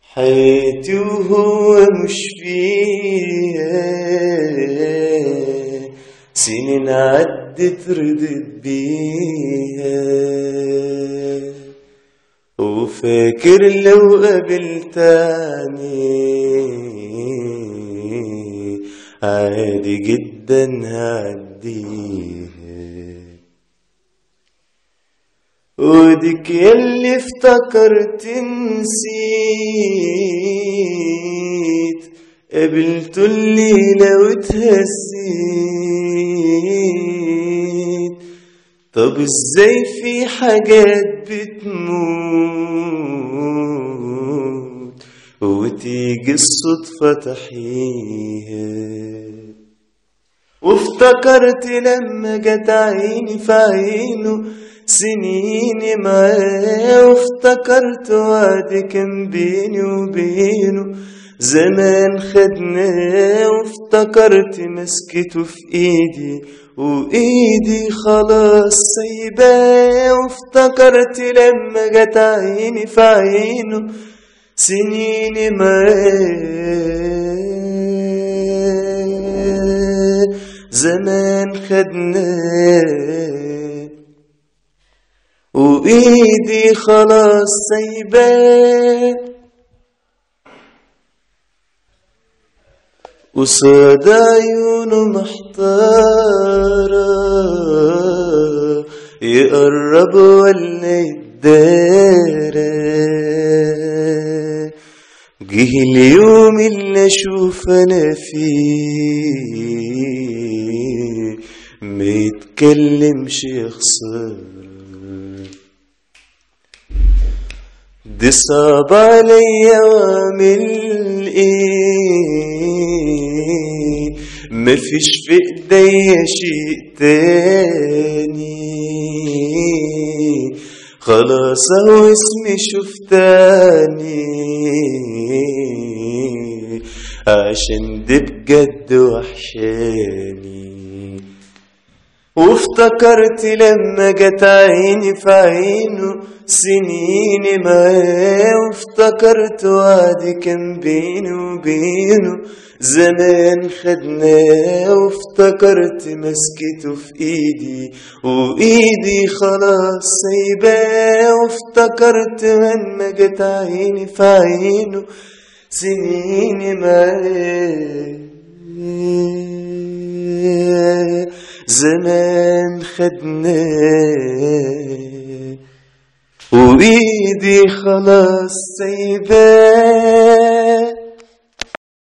حياتي وهو مش فيها سنين عدت ردت بيها وفاكر لو قابلتني عادي جدا هعديها وديك يلي افتكرت نسيت قابلته الليلة وتهسيت طب ازاي في حاجات بتموت وتيجي الصدفة تحييها وافتكرت لما جت عيني في عينه سنيني معاه وافتكرت وعد كان بيني وبينه زمان خدناه وافتكرت مسكته في ايدي وايدي خلاص سايباه وافتكرت لما جت عيني في عينه سنيني معاه زمان خدناه وإيدي خلاص سايباه قصاد عيونه محتارة يقرب ولا يتدارى جه اليوم اللي اشوف انا فيه ما يتكلمش يخسر دي صعب عليا واعمل ايه مفيش في ايديا شيء تاني خلاص اهو اسمي شفتاني عشان دي بجد وحشاني وافتكرت لما جت عيني في عينه سنيني معاه وافتكرت وعد كان بيني وبينه زمان خدناه وافتكرت مسكته في ايدي وايدي خلاص سايباه وافتكرت لما جت عيني في عينه سنيني معاه زمان خدناه وإيدي خلاص سايباه